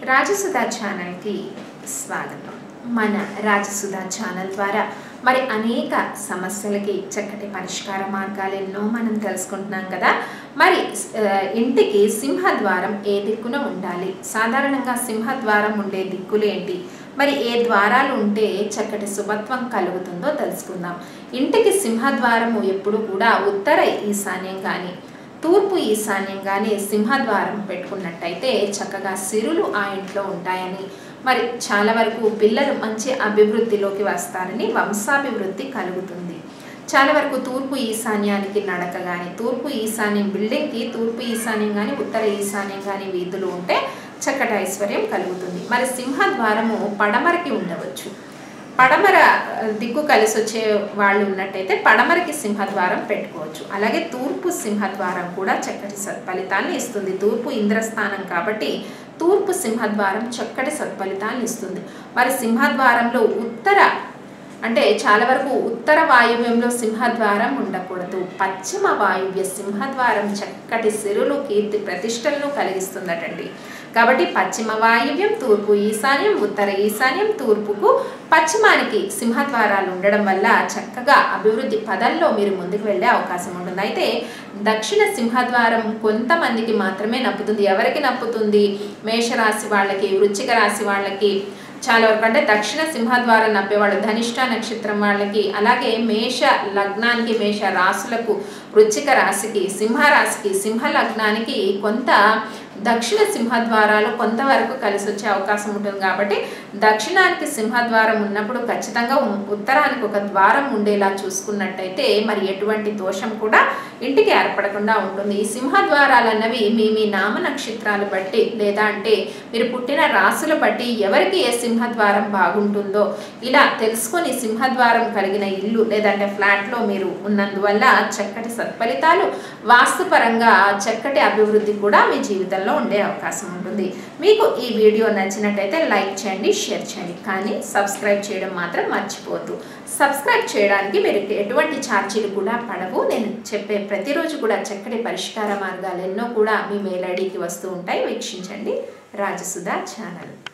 రాజసుధా ఛానల్కి స్వాగతం మన రాజసుధా ఛానల్ ద్వారా మరి అనేక సమస్యలకి చక్కటి పరిష్కార మార్గాలు ఎన్నో మనం తెలుసుకుంటున్నాం కదా మరి ఆ, ఇంటికి సింహద్వారం ఏ దిక్కున ఉండాలి సాధారణంగా సింహద్వారం ఉండే దిక్కులు ఏంటి మరి ఏ ద్వారాలు ఉంటే చక్కటి శుభత్వం కలుగుతుందో తెలుసుకుందాం ఇంటికి సింహద్వారము ఎప్పుడు కూడా ఉత్తర ఈశాన్యం కానీ తూర్పు ఈశాన్యంగానే సింహద్వారం పెట్టుకున్నట్టయితే చక్కగా సిరులు ఆ ఇంట్లో ఉంటాయని మరి చాలా వరకు పిల్లలు మంచి అభివృద్ధిలోకి వస్తారని వంశాభివృద్ధి కలుగుతుంది చాలా వరకు తూర్పు ఈశాన్యానికి నడక కానీ తూర్పు ఈశాన్యం బిల్డింగ్కి తూర్పు ఈశాన్యం కానీ ఉత్తర ఈశాన్యం కానీ వీధులు ఉంటే చక్కటి ఐశ్వర్యం కలుగుతుంది మరి సింహద్వారము పడమరకి ఉండవచ్చు పడమర ఆ, దిక్కు కలిసి వచ్చే వాళ్ళు ఉన్నట్టయితే పడమరకి సింహద్వారం పెట్టుకోవచ్చు అలాగే తూర్పు సింహద్వారం కూడా చక్కటి సత్ఫలితాన్ని ఇస్తుంది తూర్పు ఇంద్రస్థానం కాబట్టి తూర్పు సింహద్వారం చక్కటి సత్ఫలితాన్ని ఇస్తుంది మరి సింహద్వారంలో ఉత్తర అంటే చాలా వరకు ఉత్తర వాయువ్యంలో సింహద్వారం ఉండకూడదు పశ్చిమ వాయువ్య సింహద్వారం చక్కటి సిరులు కీర్తి ప్రతిష్టలను కలిగిస్తుందటండి కాబట్టి పశ్చిమ వాయువ్యం తూర్పు ఈశాన్యం ఉత్తర ఈశాన్యం తూర్పుకు పశ్చిమానికి సింహద్వారాలు ఉండడం వల్ల చక్కగా అభివృద్ధి పదంలో మీరు ముందుకు వెళ్ళే అవకాశం ఉంటుంది అయితే దక్షిణ సింహద్వారం కొంతమందికి మాత్రమే నప్పుతుంది ఎవరికి నప్పుతుంది మేషరాశి వాళ్ళకి వృశ్చిక రాశి వాళ్ళకి చాలా వరకు అంటే దక్షిణ సింహద్వారం నప్పేవాళ్ళు ధనిష్ట నక్షత్రం వాళ్ళకి అలాగే మేష లగ్నానికి మేష రాశులకు వృశ్చిక రాశికి సింహ రాశికి సింహ లగ్నానికి కొంత దక్షిణ సింహద్వారాలు కొంతవరకు కలిసి వచ్చే అవకాశం ఉంటుంది కాబట్టి దక్షిణానికి సింహద్వారం ఉన్నప్పుడు ఖచ్చితంగా ఉ- ఉత్తరానికి ఒక ద్వారం ఉండేలా చూసుకున్నట్టయితే మరి ఎటువంటి దోషం కూడా ఇంటికి ఏర్పడకుండా ఉంటుంది ఈ సింహద్వారాలు అన్నవి మీ మీ నామ నక్షత్రాలు బట్టి లేదా అంటే మీరు పుట్టిన రాసులు బట్టి ఎవరికి ఏ సింహద్వారం బాగుంటుందో ఇలా తెలుసుకొని సింహద్వారం కలిగిన ఇల్లు లేదంటే ఫ్లాట్లో మీరు ఉన్నందువల్ల చక్కటి సత్ఫలితాలు వాస్తుపరంగా చక్కటి అభివృద్ధి కూడా మీ జీవితంలో ఉండే అవకాశం ఉంటుంది మీకు ఈ వీడియో నచ్చినట్టయితే లైక్ చేయండి షేర్ చేయండి కానీ సబ్స్క్రైబ్ చేయడం మాత్రం మర్చిపోవద్దు సబ్స్క్రైబ్ చేయడానికి మీరు ఎటువంటి ఛార్జీలు కూడా పడవు నేను చెప్పే ప్రతిరోజు కూడా చక్కటి పరిష్కార మార్గాలు ఎన్నో కూడా మీ మెయిల్ ఐడికి వస్తూ ఉంటాయి వీక్షించండి రాజసుధా ఛానల్